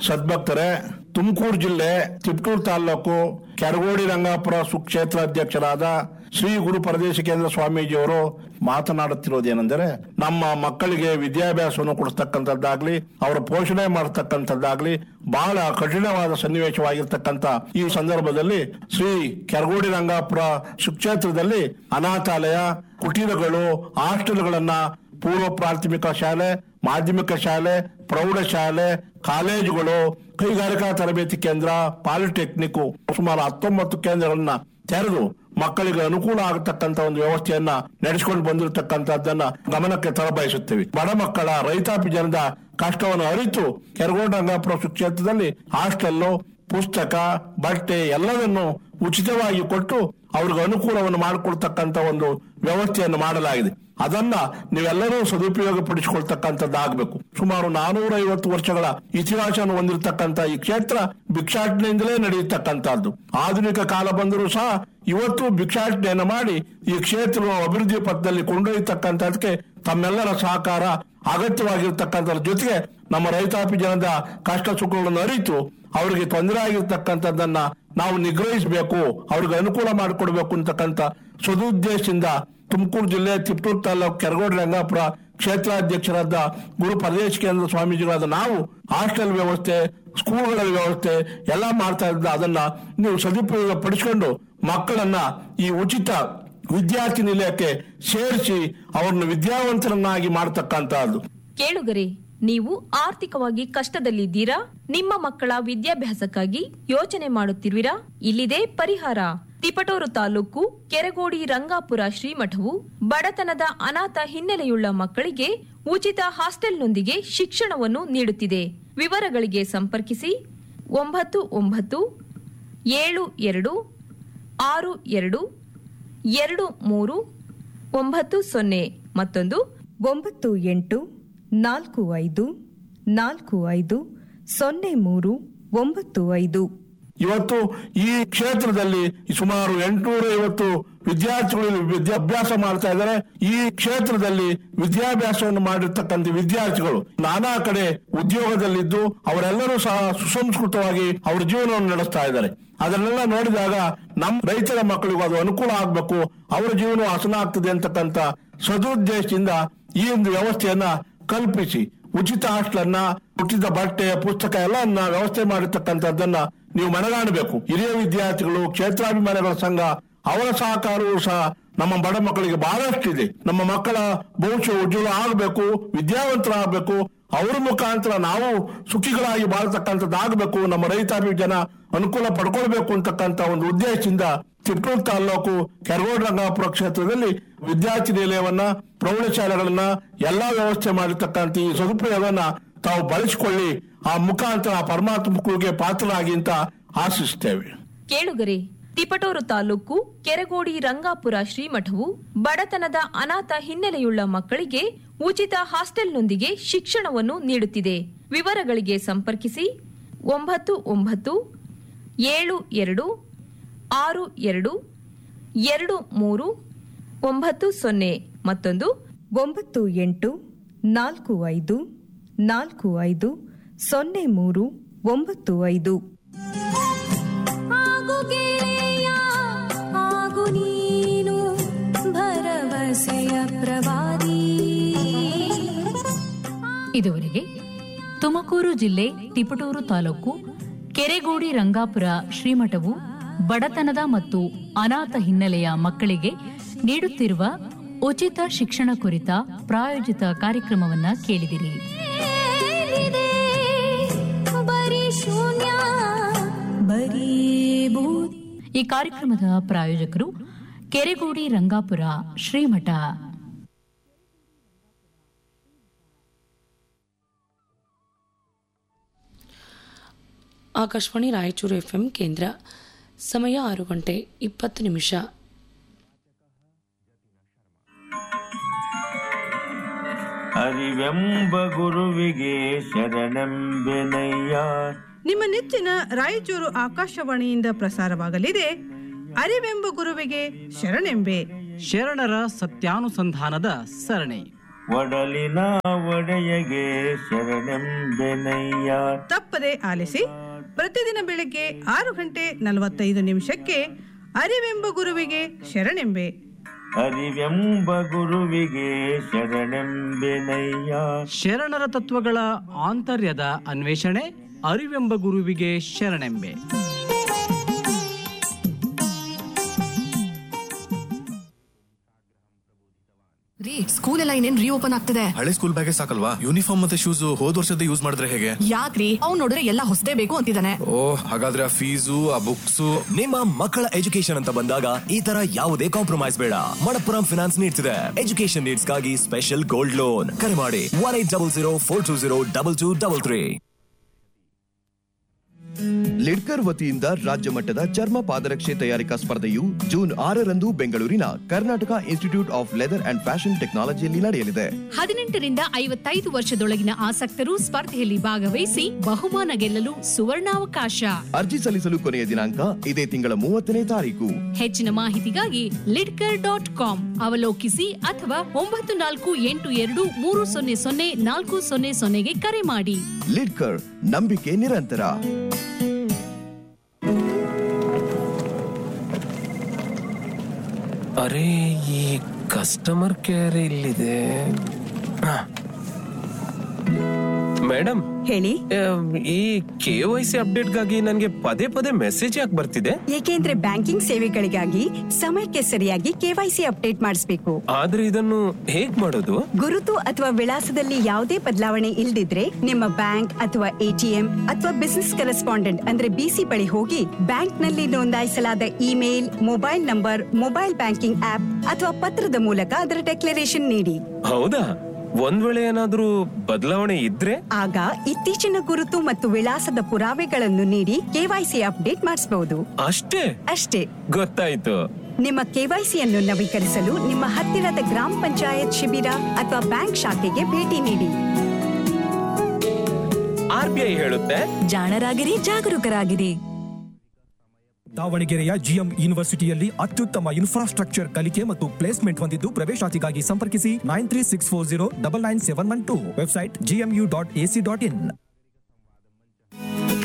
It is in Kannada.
ಸದ್ಭಕ್ತರೇ ತುಮಕೂರು ಜಿಲ್ಲೆ ತಿಪ್ಟೂರು ತಾಲೂಕು ಕೆರಗೋಡಿ ರಂಗಾಪುರ ಸುಕ್ಷೇತ್ರ ಅಧ್ಯಕ್ಷರಾದ ಶ್ರೀ ಗುರು ಪರದೇಶಿಕೇಂದ್ರ ಸ್ವಾಮೀಜಿಯವರು ಮಾತನಾಡುತ್ತಿರುವುದೇನೆಂದರೆ ನಮ್ಮ ಮಕ್ಕಳಿಗೆ ವಿದ್ಯಾಭ್ಯಾಸವನ್ನು ಕೊಡಿಸ್ತಕ್ಕಂಥದ್ದಾಗ್ಲಿ ಅವರ ಪೋಷಣೆ ಮಾಡತಕ್ಕಂಥದ್ದಾಗ್ಲಿ ಬಹಳ ಕಠಿಣವಾದ ಸನ್ನಿವೇಶವಾಗಿರ್ತಕ್ಕಂಥ ಈ ಸಂದರ್ಭದಲ್ಲಿ ಶ್ರೀ ಕೆರಗೋಡಿ ರಂಗಾಪುರ ಸುಕ್ಷೇತ್ರದಲ್ಲಿ ಅನಾಥಾಲಯ ಕುಟೀರಗಳು ಹಾಸ್ಟೆಲ್ಗಳನ್ನ ಪೂರ್ವ ಪ್ರಾಥಮಿಕ ಶಾಲೆ ಮಾಧ್ಯಮಿಕ ಶಾಲೆ ಪ್ರೌಢಶಾಲೆ ಕಾಲೇಜುಗಳು ಕೈಗಾರಿಕಾ ತರಬೇತಿ ಕೇಂದ್ರ ಪಾಲಿಟೆಕ್ನಿಕ್ ಸುಮಾರು ಹತ್ತೊಂಬತ್ತು ಕೇಂದ್ರಗಳನ್ನ ತೆರೆದು ಮಕ್ಕಳಿಗೆ ಅನುಕೂಲ ಆಗತಕ್ಕಂತ ಒಂದು ವ್ಯವಸ್ಥೆಯನ್ನ ನಡೆಸಿಕೊಂಡು ಬಂದಿರತಕ್ಕಂತದ್ದನ್ನ ಗಮನಕ್ಕೆ ತರಬಯಸುತ್ತೇವೆ ಬಡ ಮಕ್ಕಳ ರೈತಾಪಿ ಜನದ ಕಷ್ಟವನ್ನು ಅರಿತು ಕೆರಗೋಡ ರಂಗಾಪುರ ಕ್ಷೇತ್ರದಲ್ಲಿ ಹಾಸ್ಟೆಲ್ಲು ಪುಸ್ತಕ ಬಟ್ಟೆ ಎಲ್ಲವನ್ನು ಉಚಿತವಾಗಿ ಕೊಟ್ಟು ಅವ್ರಿಗೆ ಅನುಕೂಲವನ್ನು ಮಾಡಿಕೊಡ್ತಕ್ಕಂತ ಒಂದು ವ್ಯವಸ್ಥೆಯನ್ನು ಮಾಡಲಾಗಿದೆ ಅದನ್ನ ನೀವೆಲ್ಲರೂ ಸದುಪಯೋಗ ಪಡಿಸಿಕೊಳ್ತಕ್ಕಂಥದ್ದಾಗಬೇಕು ಸುಮಾರು ನಾನೂರ ಐವತ್ತು ವರ್ಷಗಳ ಇತಿಹಾಸವನ್ನು ಹೊಂದಿರತಕ್ಕಂಥ ಈ ಕ್ಷೇತ್ರ ಭಿಕ್ಷಾಟನೆಯಿಂದಲೇ ನಡೆಯತಕ್ಕಂಥದ್ದು ಆಧುನಿಕ ಕಾಲ ಬಂದರೂ ಸಹ ಇವತ್ತು ಭಿಕ್ಷಾಟನೆಯನ್ನು ಮಾಡಿ ಈ ಕ್ಷೇತ್ರ ಅಭಿವೃದ್ಧಿ ಪಥದಲ್ಲಿ ಕೊಂಡೊಯ್ಯತಕ್ಕಂಥದಕ್ಕೆ ತಮ್ಮೆಲ್ಲರ ಸಹಕಾರ ಅಗತ್ಯವಾಗಿರ್ತಕ್ಕಂಥದ್ರ ಜೊತೆಗೆ ನಮ್ಮ ರೈತಾಪಿ ಜನದ ಕಷ್ಟ ಸುಖಗಳನ್ನು ಅರಿತು ಅವರಿಗೆ ತೊಂದರೆ ಆಗಿರ್ತಕ್ಕಂಥದ್ದನ್ನ ನಾವು ನಿಗ್ರಹಿಸಬೇಕು ಅವ್ರಿಗೆ ಅನುಕೂಲ ಮಾಡಿಕೊಡ್ಬೇಕು ಅಂತಕ್ಕಂಥ ಸದುದ್ದೇಶದಿಂದ ತುಮಕೂರು ಜಿಲ್ಲೆ ತಿಪ್ಟೂರು ತಾಲೂಕು ಕೆರಗೋಡು ರಂಗಾಪುರ ಕ್ಷೇತ್ರಾಧ್ಯಕ್ಷರಾದ ಗುರು ಪರದೇಶ ಕೇಂದ್ರ ಸ್ವಾಮೀಜಿಗಳಾದ ನಾವು ಹಾಸ್ಟೆಲ್ ವ್ಯವಸ್ಥೆ ಸ್ಕೂಲ್ಗಳ ವ್ಯವಸ್ಥೆ ಎಲ್ಲ ಮಾಡ್ತಾ ಇದ್ದ ಅದನ್ನ ನೀವು ಸದುಪಯೋಗ ಪಡಿಸಿಕೊಂಡು ಮಕ್ಕಳನ್ನ ಈ ಉಚಿತ ವಿದ್ಯಾರ್ಥಿ ನಿಲಯಕ್ಕೆ ಸೇರಿಸಿ ಅವರನ್ನು ವಿದ್ಯಾವಂತರನ್ನಾಗಿ ಮಾಡತಕ್ಕಂತಹದ್ದು ಕೇಳುಗರೆ ನೀವು ಆರ್ಥಿಕವಾಗಿ ಕಷ್ಟದಲ್ಲಿದ್ದೀರಾ ನಿಮ್ಮ ಮಕ್ಕಳ ವಿದ್ಯಾಭ್ಯಾಸಕ್ಕಾಗಿ ಯೋಚನೆ ಮಾಡುತ್ತಿರುವಿರಾ ಇಲ್ಲಿದೆ ಪರಿಹಾರ ತಿಪಟೂರು ತಾಲೂಕು ಕೆರಗೋಡಿ ರಂಗಾಪುರ ಶ್ರೀಮಠವು ಬಡತನದ ಅನಾಥ ಹಿನ್ನೆಲೆಯುಳ್ಳ ಮಕ್ಕಳಿಗೆ ಉಚಿತ ಹಾಸ್ಟೆಲ್ನೊಂದಿಗೆ ಶಿಕ್ಷಣವನ್ನು ನೀಡುತ್ತಿದೆ ವಿವರಗಳಿಗೆ ಸಂಪರ್ಕಿಸಿ ಒಂಬತ್ತು ಒಂಬತ್ತು ಏಳು ಎರಡು ಆರು ಎರಡು ಎರಡು ಮೂರು ಒಂಬತ್ತು ಸೊನ್ನೆ ಮತ್ತೊಂದು ಒಂಬತ್ತು ಎಂಟು ನಾಲ್ಕು ಐದು ನಾಲ್ಕು ಐದು ಸೊನ್ನೆ ಮೂರು ಒಂಬತ್ತು ಐದು ಇವತ್ತು ಈ ಕ್ಷೇತ್ರದಲ್ಲಿ ಸುಮಾರು ಎಂಟುನೂರ ಐವತ್ತು ವಿದ್ಯಾರ್ಥಿಗಳು ವಿದ್ಯಾಭ್ಯಾಸ ಮಾಡ್ತಾ ಇದ್ದಾರೆ ಈ ಕ್ಷೇತ್ರದಲ್ಲಿ ವಿದ್ಯಾಭ್ಯಾಸವನ್ನು ಮಾಡಿರ್ತಕ್ಕಂಥ ವಿದ್ಯಾರ್ಥಿಗಳು ನಾನಾ ಕಡೆ ಉದ್ಯೋಗದಲ್ಲಿದ್ದು ಅವರೆಲ್ಲರೂ ಸಹ ಸುಸಂಸ್ಕೃತವಾಗಿ ಅವರ ಜೀವನವನ್ನು ನಡೆಸ್ತಾ ಇದ್ದಾರೆ ಅದನ್ನೆಲ್ಲ ನೋಡಿದಾಗ ನಮ್ಮ ರೈತರ ಮಕ್ಕಳಿಗೂ ಅದು ಅನುಕೂಲ ಆಗ್ಬೇಕು ಅವರ ಜೀವನ ಹಸನ ಆಗ್ತದೆ ಅಂತಕ್ಕಂಥ ಸದುದ್ದೇಶದಿಂದ ಈ ಒಂದು ವ್ಯವಸ್ಥೆಯನ್ನ ಕಲ್ಪಿಸಿ ಉಚಿತ ಹಾಸ್ಟೆಲನ್ನ ಉಚಿತ ಬಟ್ಟೆ ಪುಸ್ತಕ ಎಲ್ಲವನ್ನ ವ್ಯವಸ್ಥೆ ಮಾಡಿರ್ತಕ್ಕಂಥದ್ದನ್ನ ನೀವು ಮನಗಾಣಬೇಕು ಹಿರಿಯ ವಿದ್ಯಾರ್ಥಿಗಳು ಕ್ಷೇತ್ರಾಭಿಮಾನಿಗಳ ಸಂಘ ಅವರ ಸಹಕಾರವೂ ಸಹ ನಮ್ಮ ಬಡ ಮಕ್ಕಳಿಗೆ ಬಹಳಷ್ಟಿದೆ ನಮ್ಮ ಮಕ್ಕಳ ಭವಿಷ್ಯ ಉಜ್ವಲ ಆಗಬೇಕು ವಿದ್ಯಾವಂತರಾಗಬೇಕು ಅವರ ಮುಖಾಂತರ ನಾವು ಸುಖಿಗಳಾಗಿ ಬಾಳ್ತಕ್ಕಂಥದ್ದಾಗಬೇಕು ನಮ್ಮ ರೈತಾಪಿ ಜನ ಅನುಕೂಲ ಪಡ್ಕೊಳ್ಬೇಕು ಅಂತಕ್ಕಂಥ ಒಂದು ಉದ್ದೇಶದಿಂದ ತಿಪ್ಪೂರು ತಾಲೂಕು ಕೆರಗೋಡು ರಂಗಾಪುರ ಕ್ಷೇತ್ರದಲ್ಲಿ ವಿದ್ಯಾರ್ಥಿ ನಿಲಯವನ್ನ ಪ್ರೌಢಶಾಲೆಗಳನ್ನ ಎಲ್ಲಾ ವ್ಯವಸ್ಥೆ ಮಾಡಿರ್ತಕ್ಕಂಥ ಈ ಸದುಪಯೋಗವನ್ನ ತಾವು ಬಳಸಿಕೊಳ್ಳಿ ಆ ಮುಖಾಂತರ ಆ ಪರಮಾತ್ಮಕ್ಕೆ ಪಾತ್ರರಾಗಿ ಅಂತ ಆಶಿಸ್ತೇವೆ ಕೇಳುಗರೆ ತಿಪಟೂರು ತಾಲೂಕು ಕೆರಗೋಡಿ ರಂಗಾಪುರ ಶ್ರೀಮಠವು ಬಡತನದ ಅನಾಥ ಹಿನ್ನೆಲೆಯುಳ್ಳ ಮಕ್ಕಳಿಗೆ ಉಚಿತ ಹಾಸ್ಟೆಲ್ನೊಂದಿಗೆ ಶಿಕ್ಷಣವನ್ನು ನೀಡುತ್ತಿದೆ ವಿವರಗಳಿಗೆ ಸಂಪರ್ಕಿಸಿ ಒಂಬತ್ತು ಒಂಬತ್ತು ಏಳು ಎರಡು ಆರು ಎರಡು ಎರಡು ಮೂರು ಒಂಬತ್ತು ಸೊನ್ನೆ ಮತ್ತೊಂದು ಒಂಬತ್ತು ಎಂಟು ನಾಲ್ಕು ಐದು ನಾಲ್ಕು ಐದು ಸೊನ್ನೆ ಮೂರು ಒಂಬತ್ತು ಐದು ಆಗು ಗೆಳೆಯ ಆಗು ನೀನು ಭರವಸೆಯ ಪ್ರವಾದಿ ಇದುವರೆಗೆ ತುಮಕೂರು ಜಿಲ್ಲೆ ತಿಪಟೂರು ತಾಲೂಕು ಕೆರೆಗೋಡಿ ರಂಗಾಪುರ ಶ್ರೀಮಠವು ಬಡತನದ ಮತ್ತು ಅನಾಥ ಹಿನ್ನೆಲೆಯ ಮಕ್ಕಳಿಗೆ ನೀಡುತ್ತಿರುವ ಉಚಿತ ಶಿಕ್ಷಣ ಕುರಿತ ಪ್ರಾಯೋಜಿತ ಕಾರ್ಯಕ್ರಮವನ್ನ ಕೇಳಿದಿರಿ ಏನಿದೆ ಬರೀ ಶೂನ್ಯ ಬರೀ ಬೂದಿ ಈ ಕಾರ್ಯಕ್ರಮದ ಪ್ರಾಯೋಜಕರು ಕೆರೆಗೋಡಿ ರಂಗಾಪುರ ಶ್ರೀಮಠ ಆಕಾಶವಾಣಿ ರಾಯಚೂರು ಎಫ್ಎಂ ಕೇಂದ್ರ ಸಮಯ ಆರು ಗಂಟೆ ಇಪ್ಪತ್ತು ನಿಮಿಷ ಅರಿವೆಂಬ ಗುರುವಿಗೆ ಶರಣೆಂಬೆನಯ್ಯ ನಿಮ್ಮ ನೆಚ್ಚಿನ ರಾಯಚೂರು ಆಕಾಶವಾಣಿಯಿಂದ ಪ್ರಸಾರವಾಗಲಿದೆ ಅರಿವೆಂಬ ಗುರುವಿಗೆ ಶರಣೆಂಬೆ ಶರಣರ ಸತ್ಯಾನುಸಂಧಾನದ ಸರಣಿ ಒಡಲಿನ ಒಡೆಯಗೆ ಶರಣೆಂಬೆನಯ್ಯ ತಪ್ಪದೆ ಆಲಿಸಿ ಪ್ರತಿದಿನ ಬೆಳಗ್ಗೆ ಆರು ಗಂಟೆ ನಲವತ್ತೈದು ನಿಮಿಷಕ್ಕೆ ಅರಿವೆಂಬ ಗುರುವಿಗೆ ಶರಣೆಂಬೆ ಅರಿವೆಂಬ ಗುರುವಿಗೆ ಶರಣೆಂಬೆನಯ್ಯ ಶರಣರ ತತ್ವಗಳ ಆಂತರ್ಯದ ಅನ್ವೇಷಣೆ ಅರಿವೆಂಬ ಗುರುವಿಗೆ ಶರಣೆಂಬೆ ರೀ ಸ್ಕೂಲ್ ಎಲ್ಲ ಇನ್ನೇನ್ ರೀಓಪನ್ ಆಗ್ತಿದೆ ಹಳೆ ಸ್ಕೂಲ್ ಬ್ಯಾಗೇ ಸಾಕಲ್ವಾ ಯೂನಿಫಾರ್ಮ್ ಮತ್ತೆ ಶೂಸ್ ಹೋದ್ ವರ್ಷದ ಯೂಸ್ ಮಾಡಿದ್ರೆ ಹೇಗೆ ಯಾಕ್ರಿ ಅವ್ನ್ ನೋಡಿದ್ರೆ ಎಲ್ಲ ಹೊಸದೇ ಬೇಕು ಅಂತಿದ್ದಾನೆ ಓ ಹಾಗಾದ್ರೆ ಆ ಫೀಸು ಆ ಬುಕ್ಸು ನಿಮ್ಮ ಮಕ್ಕಳ ಎಜುಕೇಶನ್ ಅಂತ ಬಂದಾಗ ಈ ತರ ಯಾವುದೇ ಕಾಂಪ್ರಮೈಸ್ ಬೇಡ ಮಣಪ್ಪುರಂ ಫಿನಾನ್ಸ್ ನೀಡ್ತಿದೆ ಎಜುಕೇಶನ್ ನೀಡ್ಸ್ ಗಾಗಿ ಸ್ಪೆಷಲ್ ಗೋಲ್ಡ್ ಲೋನ್ ಕರೆ ಮಾಡಿ one eight double zero four two zero double two double three Lidkar ವತಿಯಿಂದ ರಾಜ್ಯ ಮಟ್ಟದ ಚರ್ಮ ಪಾದರಕ್ಷೆ ತಯಾರಿಕಾ ಸ್ಪರ್ಧೆಯು ಜೂನ್ ಆರರಂದು ಬೆಂಗಳೂರಿನ Karnataka institute of leather and fashion ಟೆಕ್ನಾಲಜಿಯಲ್ಲಿ ನಡೆಯಲಿದೆ ಹದಿನೆಂಟರಿಂದ ಐವತ್ತೈದು ವರ್ಷದೊಳಗಿನ ಆಸಕ್ತರು ಸ್ಪರ್ಧೆಯಲ್ಲಿ ಭಾಗವಹಿಸಿ ಬಹುಮಾನ ಗೆಲ್ಲಲು ಸುವರ್ಣಾವಕಾಶ ಅರ್ಜಿ ಸಲ್ಲಿಸಲು ಕೊನೆಯ ದಿನಾಂಕ ಇದೇ ತಿಂಗಳ ಮೂವತ್ತನೇ ತಾರೀಕು ಹೆಚ್ಚಿನ ಮಾಹಿತಿಗಾಗಿ ಲಿಡ್ಕರ್ ಡಾಟ್ ಕಾಮ್ ಅವಲೋಕಿಸಿ ಅಥವಾ ಒಂಬತ್ತು ನಾಲ್ಕು ಎಂಟು ಎರಡು ಮೂರು ಸೊನ್ನೆ ಸೊನ್ನೆ ನಾಲ್ಕು ಸೊನ್ನೆ ಸೊನ್ನೆಗೆ ಕರೆ ಮಾಡಿ ಲಿಡ್ಕರ್ ನಂಬಿಕೆ ನಿರಂತರ ಅರೆ ಈ ಕಸ್ಟಮರ್ ಕೇರ್ ಇಲ್ಲಿದೆ ಮೇಡಮ್ ಹೇಳಿ ಈ ಕೆ ವೈ ಸಿ ಅಪ್ಡೇಟ್ಗಾಗಿ ನನಗೆ ಪದೇ ಪದೇ ಮೆಸೇಜ್ ಯಾಕೆ ಬರ್ತಿದೆ ಏಕೆಂದ್ರೆ ಬ್ಯಾಂಕಿಂಗ್ ಸೇವೆಗಳಿಗಾಗಿ ಸಮಯಕ್ಕೆ ಸರಿಯಾಗಿ ಕೆವೈಸಿ ಅಪ್ಡೇಟ್ ಮಾಡಿಸಬೇಕು ಆದ್ರೆ ಇದನ್ನು ಹೇಗ್ ಮಾಡೋದು ಗುರುತು ಅಥವಾ ವಿಳಾಸದಲ್ಲಿ ಯಾವುದೇ ಬದಲಾವಣೆ ಇಲ್ದಿದ್ರೆ ನಿಮ್ಮ ಬ್ಯಾಂಕ್ ಅಥವಾ ಎಟಿಎಂ ಅಥವಾ ಬಿಸಿನೆಸ್ ಕರೆಸ್ಪಾಂಡೆಂಟ್ ಅಂದ್ರೆ ಬಿಸಿ ಬಳಿ ಹೋಗಿ ಬ್ಯಾಂಕ್ ನಲ್ಲಿ ನೋಂದಾಯಿಸಲಾದ email mobile number mobile banking app ಅಥವಾ ಪತ್ರದ ಮೂಲಕ ಅದರ ಡೆಕ್ಲರೇಷನ್ ನೀಡಿ ಹೌದಾ ಒಂದ್ ವೇಳೆ ಏನಾದ್ರೂ ಬದಲಾವಣೆ ಇದ್ರೆ ಆಗ ಇತ್ತೀಚಿನ ಗುರುತು ಮತ್ತು ವಿಳಾಸದ ಪುರಾವೆಗಳನ್ನು ನೀಡಿ ಕೆವೈಸಿ ಅಪ್ಡೇಟ್ ಮಾಡಿಸಬಹುದು ಅಷ್ಟೇ ಅಷ್ಟೇ ಗೊತ್ತಾಯ್ತು ನಿಮ್ಮ ಕೆವೈಸಿಯನ್ನು ನವೀಕರಿಸಲು ನಿಮ್ಮ ಹತ್ತಿರದ ಗ್ರಾಮ ಪಂಚಾಯತ್ ಶಿಬಿರ ಅಥವಾ ಬ್ಯಾಂಕ್ ಶಾಖೆಗೆ ಭೇಟಿ ನೀಡಿ ಆರ್ ಬಿ ಐ ಹೇಳುತ್ತೆ ಜಾಣರಾಗಿರಿ ಜಾಗರೂಕರಾಗಿರಿ ದಾವಣಗೆರೆಯ ಜಿಎಂ ಯೂನಿವರ್ಸಿಟಿಯಲ್ಲಿ ಅತ್ಯುತ್ತಮ ಇನ್ಫ್ರಾಸ್ಟ್ರಕ್ಚರ್ ಕಲಿಕೆ ಮತ್ತು ಪ್ಲೇಸ್ಮೆಂಟ್ ಹೊಂದಿದ್ದು ಪ್ರವೇಶಾತಿಗಾಗಿ ಸಂಪರ್ಕಿಸಿ nine three six four zero double nine seven one two website GMU dot AC dot ಇನ್